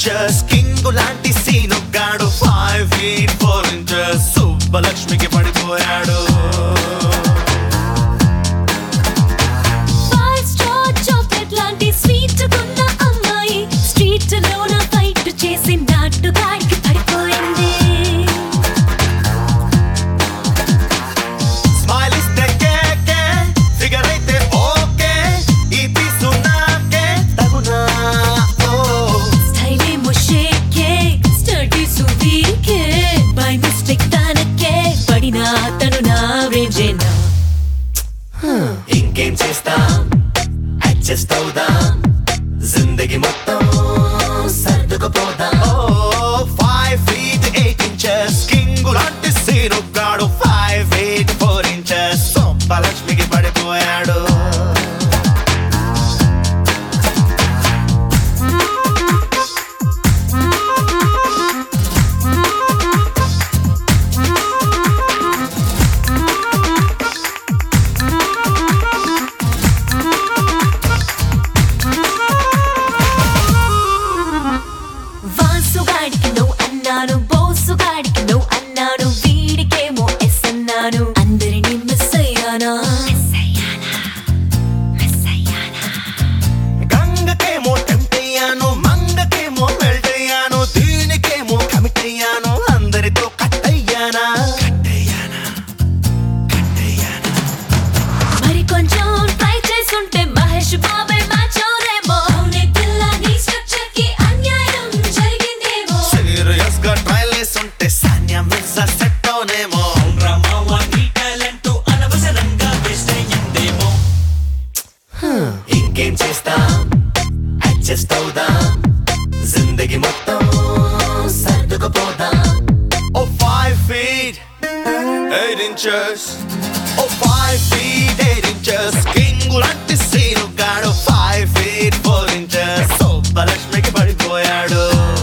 inches king లాంటి సీను గాడు five feet four inches సుబ్బలక్ష్మికి పడిపోయాడు ఫైవ్ స్టార్ చాక్లెట్ లాంటి స్వీట్ కొన్న అమ్మాయి స్ట్రీట్ లోన ఫైట్ చేసి నాటుగాడికి పడిపోయింది స్మైల్ ఇస్తే కేకే ఫిగర్ అయితే ఓకే ఈ పీసు నాకే తగునా ఓ స్టైల్ ఏమో షేకే స్టడీస్ వీకే బై మిస్టేక్ తనకే పడినా తను నా రేంజేనా ఇంకేం చేస్తాం అడ్జస్ట్ అవుదాం జిందగీ మొత్తం సర్దుకుపోదాం five feet eight inches king లాంటి సీను గాడు ఫైవ్ ఫీట్ ఫోర్ ఇంచెస్ సొంపలక్ష్మికి పడిపోయాడు వాసుగాడికి నువ్వు అన్నాను బోసుగాడికి నువ్వు అన్నాను వీడికేమో ఎస్ అన్నాను అందరినీ మిస్ అయ్యానా గంగకేమో టెంప్ట్ అయ్యాను మంగకేమో మెల్ట్ అయ్యాను దీనికేమో కమిట్ అయ్యాను అందరితో కట్ అయ్యానా కట్ అయ్యానా కట్ అయ్యానా మరి కొంచెం ట్రై చేసుంటే మహేష్ బాబే మ్యాచ్ అవునేమో అవునే పిల్ల నీ స్ట్రక్చర్ కి అన్యాయం జరిగిందేమో సీరియస్ గా ట్రయల్ వేసుంటే సాన్యా మిర్జా సెట్ అవునేమో రమవ నీ టాలెంట్ అనవసరంగా వేస్ట్ అయ్యిందేమో ఇంకేం చేస్తాం అడ్జస్ట్ అవుదాం జిందగీ మొత్తం సర్దుకుపోదాం ఓ ఫైవ్ ఫీట్ ఎయిట్ ఇంచెస్ ఓ five feet eight inches king లాంటి సీను గాడు ఫైవ్ ఫీట్ ఫోర్ ఇంచెస్ సోబ్బలక్ష్మికి పడిపోయాడు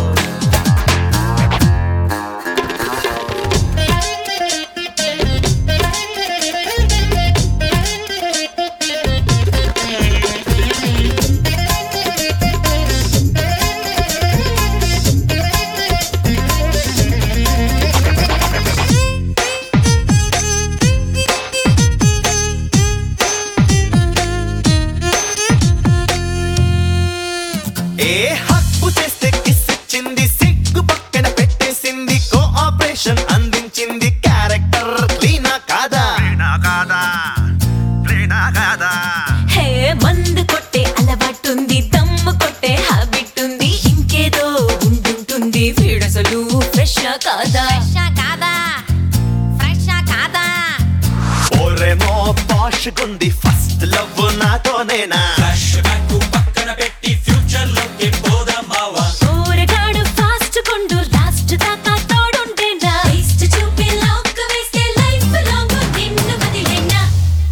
ఏ హక్కు చేస్తే కిస్ ఇచ్చింది సిగ్గు పక్కన పెట్టేసింది కోఆపరేషన్ అందించింది క్యారెక్టర్ క్లీనా కాదా కాదా కాదా హే మందు కొట్టే అలవాటుంది దమ్ము కొట్టే హ్యాబిట్ ఉంది ఇంకేదో ఉంటుంటుంది వీడసలు ఫ్రెష్ కాదా కాదా ఫ్రెష్ కాదా ఓరేమో పాష్ గుంది ఫస్ట్ లవ్ నాతోనేనా ఫ్లాష్ బ్యాక్ పక్కన పెట్టి ఫ్యూచర్ లోకి పోదాం మావా ఊరగాడు ఫాస్ట్ కొండు లాస్ట్ దాకా తోడుంటేనా వేస్ట్ చూపి లాక్ వేస్తే లైఫ్ లాంగ్ నిన్ను వదిలేనా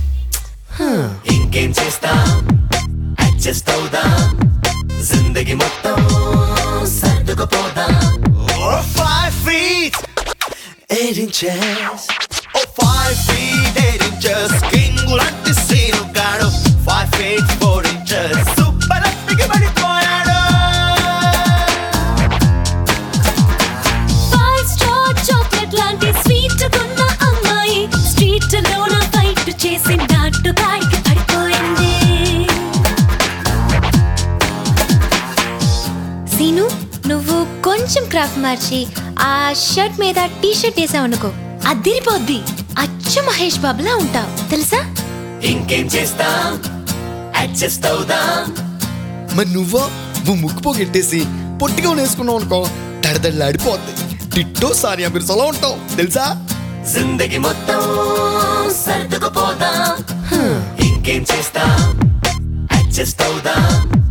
ఇంకేం చేస్తాం అడ్జస్ట్ అవుదాం జిందగీ మొత్తం సర్దుకుపోదాం ఓ ఫైవ్ ఫీట్ ఎయిట్ ఇంచెస్ ఓ five feet eight inches king లాంటి సీను గాడు five feet four inches super అప్పికి పడిపోయాడు ఫైవ్ స్టార్ చాక్లెట్ లాంటి స్వీట్ కొన్న అమ్మాయి స్ట్రీట్ లోన ఫైట్ చేసి నాటుగాడికి పడిపోయింది సీను నువ్వు కొంచెం క్రాఫ్ట్ మార్చి ఆ షర్ట్ మీద టీ షర్ట్ వేసావనుకో అదిరిపోద్ది అచ్చు మహేష్ బాబులా ఉంటావు తెలుసా ఇంకేం చేస్తాం అడ్జస్ట్ అవుదాం మరి నువ్వో నువ్వు ముక్కు పోగెట్టేసి పొట్టిగా వేసుకున్నావు అనుకో దడదడలాడిపోద్ది టిట్టో సానియా మిర్సలా ఉంటావు తెలుసా జిందగీ మొత్తం సర్దుకుపోదాం ఇంకేం చేస్తాం అడ్జస్ట్ అవుదాం